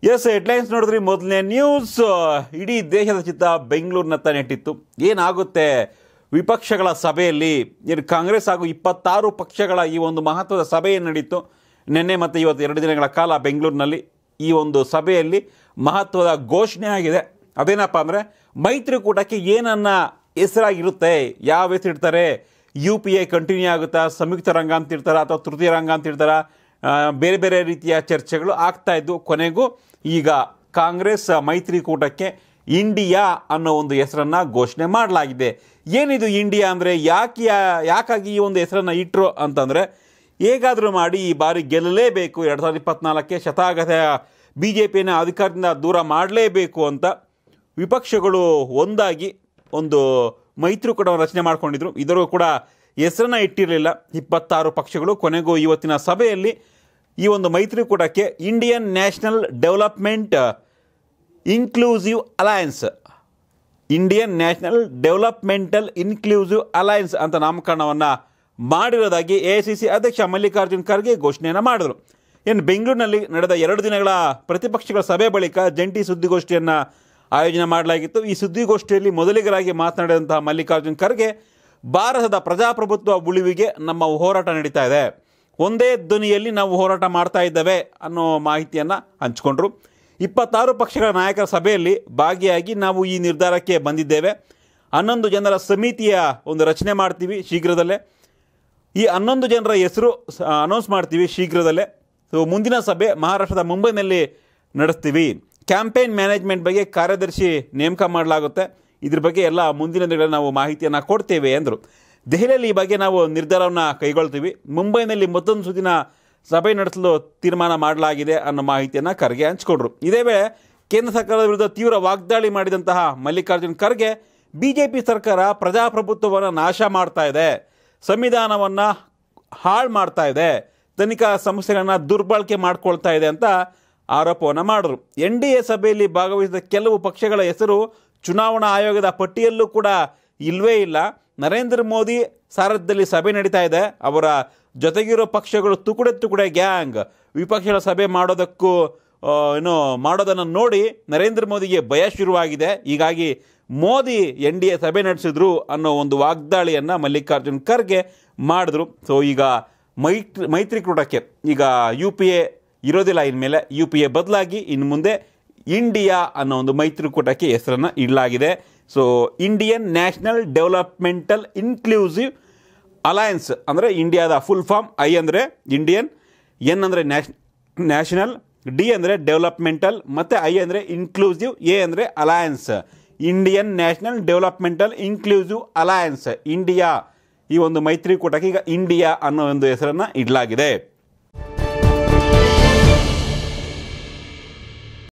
S headlines ನೋಡಿದ್ರಿ ಮೊದಲನೇ news ಇಡೀ ದೇಶದ ಚಿತ್ತ ಬೆಂಗಳೂರಿನತ್ತ ನೆಟ್ಟಿತ್ತು ಏನಾಗುತ್ತೆ ವಿಪಕ್ಷಗಳ ಸಭೆಯಲ್ಲಿ ಏನು ಕಾಂಗ್ರೆಸ್ ಹಾಗೂ ಇಪ್ಪತ್ತಾರು ಪಕ್ಷಗಳ ಈ ಒಂದು ಮಹತ್ವದ ಸಭೆ ಏನು ನಡೀತು ನಿನ್ನೆ ಮತ್ತು ಇವತ್ತು ಎರಡು ದಿನಗಳ ಕಾಲ ಬೆಂಗಳೂರಿನಲ್ಲಿ ಈ ಒಂದು ಸಭೆಯಲ್ಲಿ ಮಹತ್ವದ ಘೋಷಣೆ ಆಗಿದೆ ಅದೇನಪ್ಪ ಅಂದರೆ ಮೈತ್ರಿಕೂಟಕ್ಕೆ ಏನನ್ನ ಹೆಸರಾಗಿರುತ್ತೆ ಯಾವ ಹೆಸರು ಇಡ್ತಾರೆ ಯು ಪಿ ಎ ಕಂಟಿನ್ಯೂ ಆಗುತ್ತಾ ಸಂಯುಕ್ತ ರಂಗ ಅಂತ ಇರ್ತಾರ ಅಥವಾ ತೃತೀಯ ರಂಗ ಅಂತ ಇರ್ತಾರ ಆ, ಬೇರೆ ಬೇರೆ ರೀತಿಯ ಚರ್ಚೆಗಳು ಆಗ್ತಾ ಇದ್ವು ಕೊನೆಗೂ ಈಗ ಕಾಂಗ್ರೆಸ್ ಮೈತ್ರಿಕೂಟಕ್ಕೆ ಇಂಡಿಯಾ ಅನ್ನೋ ಒಂದು ಹೆಸರನ್ನು ಘೋಷಣೆ ಮಾಡಲಾಗಿದೆ ಏನಿದು ಇಂಡಿಯಾ ಅಂದರೆ ಯಾಕೆ ಯಾ- ಯಾಕಾಗಿ ಈ ಒಂದು ಹೆಸರನ್ನು ಇಟ್ಟರು ಅಂತಂದರೆ ಹೇಗಾದರೂ ಮಾಡಿ ಈ ಬಾರಿ ಗೆಲ್ಲಲೇಬೇಕು ಎರಡು ಸಾವಿರದ ಇಪ್ಪತ್ನಾಲ್ಕಕ್ಕೆ ಶತಾಗತ ಬಿ ಜೆ ಪಿನ ಅಧಿಕಾರದಿಂದ ದೂರ ಮಾಡಲೇಬೇಕು ಅಂತ ವಿಪಕ್ಷಗಳು ಒಂದಾಗಿ ಒಂದು ಮೈತ್ರಿಕೂಟವನ್ನು ರಚನೆ ಮಾಡ್ಕೊಂಡಿದ್ರು ಇದರೂ ಕೂಡ ಹೆಸರನ್ನ ಇಟ್ಟಿರಲಿಲ್ಲ ಇಪ್ಪತ್ತಾರು ಪಕ್ಷಗಳು ಕೊನೆಗೂ ಇವತ್ತಿನ ಸಭೆಯಲ್ಲಿ ಈ ಒಂದು ಮೈತ್ರಿಕೂಟಕ್ಕೆ Indian national development inclusive alliance Indian national developmental inclusive alliance ಅಂತ ನಾಮಕರಣವನ್ನು ಮಾಡಿರೋದಾಗಿ ಎ ಸಿ ಸಿ ಅಧ್ಯಕ್ಷ ಮಲ್ಲಿಕಾರ್ಜುನ್ ಖರ್ಗೆ ಘೋಷಣೆಯನ್ನು ಮಾಡಿದರು ಏನು ಬೆಂಗಳೂರಿನಲ್ಲಿ ನಡೆದ ಎರಡು ದಿನಗಳ ಪ್ರತಿಪಕ್ಷಗಳ ಸಭೆ ಬಳಿಕ ಜಂಟಿ ಸುದ್ದಿಗೋಷ್ಠಿಯನ್ನು ಆಯೋಜನೆ ಮಾಡಲಾಗಿತ್ತು ಈ ಸುದ್ದಿಗೋಷ್ಠಿಯಲ್ಲಿ ಮೊದಲಿಗರಾಗಿ ಮಾತನಾಡಿದಂತಹ ಮಲ್ಲಿಕಾರ್ಜುನ್ ಖರ್ಗೆ ಭಾರತದ ಪ್ರಜಾಪ್ರಭುತ್ವ ಉಳಿವಿಗೆ ನಮ್ಮ ಹೋರಾಟ ನಡೀತಾ ಇದೆ ಒಂದೇ ಧ್ವನಿಯಲ್ಲಿ ನಾವು ಹೋರಾಟ ಮಾಡ್ತಾ ಇದ್ದೇವೆ ಅನ್ನೋ ಮಾಹಿತಿಯನ್ನು ಹಂಚಿಕೊಂಡ್ರು ಇಪ್ಪತ್ತಾರು ಪಕ್ಷಗಳ ನಾಯಕರ ಸಭೆಯಲ್ಲಿ ಭಾಗಿಯಾಗಿ ನಾವು ಈ ನಿರ್ಧಾರಕ್ಕೆ ಬಂದಿದ್ದೇವೆ ಹನ್ನೊಂದು ಜನರ ಸಮಿತಿಯ ಒಂದು ರಚನೆ ಮಾಡ್ತೀವಿ ಶೀಘ್ರದಲ್ಲೇ ಈ ಹನ್ನೊಂದು ಜನರ ಹೆಸರು ಅನೌನ್ಸ್ ಮಾಡ್ತೀವಿ ಶೀಘ್ರದಲ್ಲೇ ಸೊ ಮುಂದಿನ ಸಭೆ ಮಹಾರಾಷ್ಟ್ರದ ಮುಂಬೈನಲ್ಲಿ ನಡೆಸ್ತೀವಿ ಕ್ಯಾಂಪೇನ್ ಮ್ಯಾನೇಜ್ಮೆಂಟ್ ಬಗ್ಗೆ ಕಾರ್ಯದರ್ಶಿ ನೇಮಕ ಮಾಡಲಾಗುತ್ತೆ ಇದ್ರ ಬಗ್ಗೆ ಎಲ್ಲ ಮುಂದಿನ ದಿನಗಳಲ್ಲಿ ನಾವು ಮಾಹಿತಿಯನ್ನು ಕೊಡ್ತೇವೆ ಎಂದರು ದೆಹಲಿಯಲ್ಲಿ ಈ ಬಗ್ಗೆ ನಾವು ನಿರ್ಧಾರವನ್ನು ಕೈಗೊಳ್ತೀವಿ ಮುಂಬೈನಲ್ಲಿ ಮತ್ತೊಂದು ಸುದಿನ ಸಭೆ ನಡೆಸಲು ತೀರ್ಮಾನ ಮಾಡಲಾಗಿದೆ ಅನ್ನೋ ಮಾಹಿತಿಯನ್ನು ಖರ್ಗೆ ಹಂಚಿಕೊಂಡ್ರು ಇದೇ ವೇಳೆ ಕೇಂದ್ರ ಸರ್ಕಾರದ ವಿರುದ್ಧ ತೀವ್ರ ವಾಗ್ದಾಳಿ ಮಾಡಿದಂತಹ Mallikarjun Kharge B J P ಸರ್ಕಾರ ಪ್ರಜಾಪ್ರಭುತ್ವವನ್ನು ನಾಶ ಮಾಡ್ತಾ ಇದೆ ಸಂವಿಧಾನವನ್ನು ಹಾಳು ಮಾಡ್ತಾ ಇದೆ ತನಿಖಾ ಸಂಸ್ಥೆಗಳನ್ನು ದುರ್ಬಳಕೆ ಮಾಡ್ಕೊಳ್ತಾ ಇದೆ ಅಂತ ಆರೋಪವನ್ನು ಮಾಡಿದ್ರು ಎನ್ ಡಿ ಎ ಸಭೆಯಲ್ಲಿ ಭಾಗವಹಿಸಿದ ಕೆಲವು ಪಕ್ಷಗಳ ಹೆಸರು ಚುನಾವಣಾ ಆಯೋಗದ ಪಟ್ಟಿಯಲ್ಲೂ ಕೂಡ ಇಲ್ವೇ ಇಲ್ಲ ನರೇಂದ್ರ ಮೋದಿ ಸಾರಥ್ಯದಲ್ಲಿ ಸಭೆ ನಡೀತಾ ಇದೆ ಅವರ ಜೊತೆಗಿರೋ ಪಕ್ಷಗಳು ತುಕುಡೆ ತುಕುಡೆ ಗ್ಯಾಂಗ್ ವಿಪಕ್ಷಗಳ ಸಭೆ ಮಾಡೋದಕ್ಕೂ ಆ, ಏನು ಮಾಡೋದನ್ನು ನೋಡಿ ನರೇಂದ್ರ ಮೋದಿಗೆ ಭಯ ಶುರುವಾಗಿದೆ ಹೀಗಾಗಿ ಮೋದಿ ಎನ್ ಡಿ ಎ ಸಭೆ ನಡೆಸಿದ್ರು ಅನ್ನೋ ಒಂದು ವಾಗ್ದಾಳಿಯನ್ನು ಮಲ್ಲಿಕಾರ್ಜುನ್ ಖರ್ಗೆ ಮಾಡಿದ್ರು ಸೊ ಈಗ ಮೈತ್ರಿ ಮೈತ್ರಿಕೂಟಕ್ಕೆ ಈಗ ಯು ಪಿ ಎ ಇರೋದಿಲ್ಲ ಇನ್ಮೇಲೆ ಯು ಪಿ ಎ ಬದಲಾಗಿ ಇನ್ನು ಮುಂದೆ ಇಂಡಿಯಾ ಅನ್ನೋ ಒಂದು ಮೈತ್ರಿಕೂಟಕ್ಕೆ ಹೆಸರನ್ನು ಇಡಲಾಗಿದೆ so Indian national developmental inclusive alliance ಅಂದರೆ ಇಂಡಿಯಾದ ಫುಲ್ ಫಾರ್ಮ್ ಐ ಅಂದರೆ ಇಂಡಿಯನ್ ಎನ್ ಅಂದರೆ ನ್ಯಾಷ್ ನ್ಯಾಷನಲ್ ಡಿ ಅಂದರೆ ಡೆವಲಪ್ಮೆಂಟಲ್ ಮತ್ತು ಐ ಅಂದರೆ ಇನ್ಕ್ಲೂಸಿವ್ ಎ ಅಂದರೆ alliance Indian national developmental inclusive alliance India ಈ ಒಂದು ಮೈತ್ರಿಕೂಟಕ್ಕೆ ಈಗ ಇಂಡಿಯಾ ಅನ್ನೋ ಒಂದು ಹೆಸರನ್ನು ಇಡಲಾಗಿದೆ